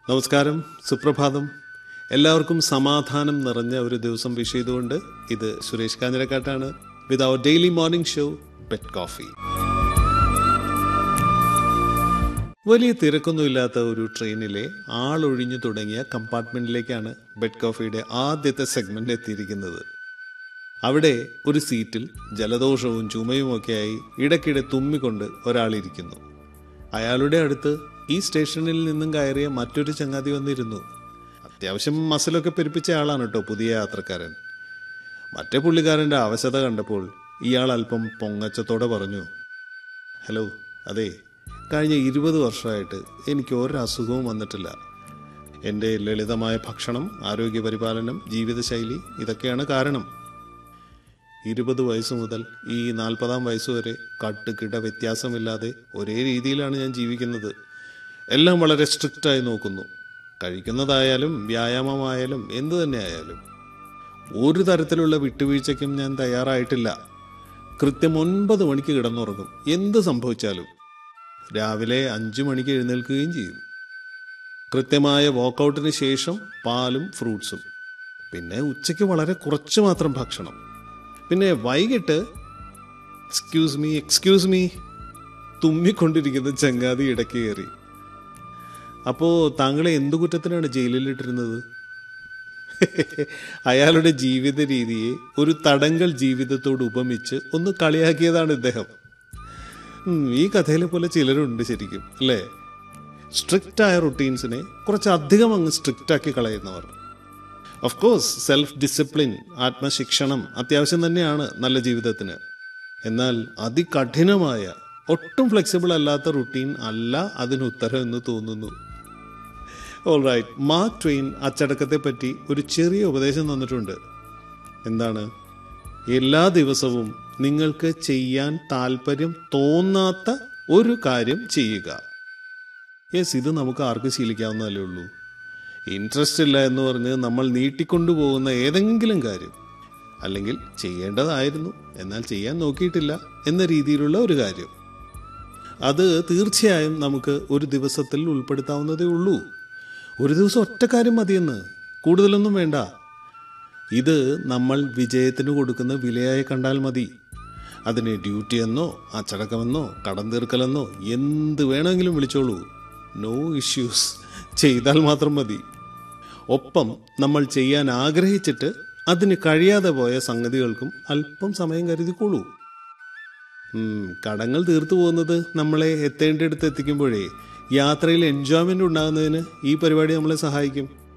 നമസ്കാരം സുപ്രഭാതം എല്ലാവർക്കും സമാധാനം നിറഞ്ഞ ഒരു ദിവസം വിഷ് ചെയ്തുകൊണ്ട് ഇത് സുരേഷ് കാഞ്ഞിരക്കാട്ടാണ് with our daily morning show bed coffee വലിയ തിരക്കൊന്നുമില്ലാത്ത ഒരു ട്രെയിനിലെ ആളൊഴിഞ്ഞു തുടങ്ങിയ കമ്പാർട്ട്മെന്റിലേക്കാണ് ബെഡ് കോഫിയുടെ ആദ്യത്തെ സെഗ്മെന്റ് എത്തിയിരിക്കുന്നത് അവിടെ ഒരു സീറ്റിൽ ജലദോഷവും ചുമയുമൊക്കെയായി ഇടയ്ക്കിടെ തുമ്മിക്കൊണ്ട് ഒരാളിരിക്കുന്നു അയാളുടെ അടുത്ത് ഈ സ്റ്റേഷനിൽ നിന്നും കയറിയ മറ്റൊരു ചങ്ങാതി വന്നിരുന്നു അത്യാവശ്യം മസിലൊക്കെ പെരുപ്പിച്ച ആളാണ് കേട്ടോ പുതിയ യാത്രക്കാരൻ മറ്റേ പുള്ളിക്കാരൻ്റെ അവശത കണ്ടപ്പോൾ ഇയാൾ അല്പം പൊങ്ങച്ചത്തോടെ പറഞ്ഞു ഹലോ അതെ കഴിഞ്ഞ ഇരുപത് വർഷമായിട്ട് എനിക്ക് ഒരസുഖവും വന്നിട്ടില്ല എൻ്റെ ലളിതമായ ഭക്ഷണം ആരോഗ്യപരിപാലനം ജീവിതശൈലി ഇതൊക്കെയാണ് കാരണം ഇരുപത് വയസ്സ് മുതൽ ഈ നാൽപ്പതാം വയസ്സ് വരെ കട്ടുകിട വ്യത്യാസമില്ലാതെ ഒരേ രീതിയിലാണ് ഞാൻ ജീവിക്കുന്നത് എല്ലാം വളരെ സ്ട്രിക്റ്റായി നോക്കുന്നു കഴിക്കുന്നതായാലും വ്യായാമമായാലും എന്തു തന്നെ ആയാലും ഒരു തരത്തിലുള്ള വിട്ടുവീഴ്ചയ്ക്കും ഞാൻ തയ്യാറായിട്ടില്ല കൃത്യം ഒൻപത് മണിക്ക് കിടന്നുറങ്ങും എന്ത് സംഭവിച്ചാലും രാവിലെ അഞ്ചു മണിക്ക് എഴുന്നേൽക്കുകയും ചെയ്യും കൃത്യമായ വോക്കൗട്ടിന് ശേഷം പാലും ഫ്രൂട്ട്സും പിന്നെ ഉച്ചയ്ക്ക് വളരെ കുറച്ച് മാത്രം ഭക്ഷണം പിന്നെ വൈകിട്ട് എക്സ്ക്യൂസ് മീ എക്സ്ക്യൂസ് മീ തുമ്മിക്കൊണ്ടിരിക്കുന്ന ചങ്ങാതി ഇടയ്ക്ക് കയറി അപ്പോൾ താങ്കളെ എന്തു കുറ്റത്തിനാണ് ജയിലിലിട്ടിരുന്നത് അയാളുടെ ജീവിത രീതിയെ ഒരു തടങ്കൽ ജീവിതത്തോട് ഉപമിച്ച് ഒന്ന് കളിയാക്കിയതാണ് ഇദ്ദേഹം ഉം, ഈ കഥയിലെ പോലെ ചിലരുണ്ട് ശരിക്കും അല്ലേ സ്ട്രിക്റ്റ് ആയ റുട്ടീൻസിനെ കുറച്ചധികം അങ്ങ് സ്ട്രിക്റ്റ് ആക്കി കളയുന്നവർ ഓഫ് കോഴ്സ് സെൽഫ് ഡിസിപ്ലിൻ ആത്മശിക്ഷണം അത്യാവശ്യം തന്നെയാണ് നല്ല ജീവിതത്തിന് എന്നാൽ അതികഠിനമായ ഒട്ടും ഫ്ലെക്സിബിൾ അല്ലാത്ത റുട്ടീൻ അല്ല അതിന് ഉത്തരം എന്ന് തോന്നുന്നു ഓൾ റൈറ്റ് മാർക്ക് ട്വെയിൻ അച്ചടക്കത്തെ പറ്റി ഒരു ചെറിയ ഉപദേശം തന്നിട്ടുണ്ട് എന്താണ് എല്ലാ ദിവസവും നിങ്ങൾക്ക് ചെയ്യാൻ താല്പര്യം തോന്നാത്ത ഒരു കാര്യം ചെയ്യുക യെസ് ഇത് നമുക്ക് ആർക്കും ശീലിക്കാവുന്നതല്ലേ ഉള്ളൂ ഇൻട്രസ്റ്റ് ഇല്ല എന്ന് പറഞ്ഞ് നമ്മൾ നീട്ടിക്കൊണ്ടുപോകുന്ന ഏതെങ്കിലും കാര്യം അല്ലെങ്കിൽ ചെയ്യേണ്ടതായിരുന്നു എന്നാൽ ചെയ്യാൻ നോക്കിയിട്ടില്ല എന്ന രീതിയിലുള്ള ഒരു കാര്യം അത് തീർച്ചയായും നമുക്ക് ഒരു ദിവസത്തിൽ ഉൾപ്പെടുത്താവുന്നതേ ഉള്ളൂ ഒരു ദിവസം ഒറ്റ കാര്യം മതിയെന്ന് കൂടുതലൊന്നും വേണ്ട ഇത് നമ്മൾ വിജയത്തിന് കൊടുക്കുന്ന വിലയായി കണ്ടാൽ മതി അതിനെ ഡ്യൂട്ടി എന്നോ അച്ചടക്കമെന്നോ കടം തീർക്കലെന്നോ എന്ത് വേണമെങ്കിലും വിളിച്ചോളൂ നോ ഇഷ്യൂസ് ചെയ്താൽ മാത്രം മതി ഒപ്പം നമ്മൾ ചെയ്യാൻ ആഗ്രഹിച്ചിട്ട് അതിന് കഴിയാതെ പോയ സംഗതികൾക്കും അല്പം സമയം കരുതിക്കോളൂ ഉം, കടങ്ങൾ തീർത്തു പോകുന്നത് നമ്മളെ എത്തേണ്ടിടത്ത് എത്തിക്കുമ്പോഴേ യാത്രയിൽ എൻജോയ്മെന്റ് ഉണ്ടാകുന്നതിന് ഈ പരിപാടി നമ്മളെ സഹായിക്കും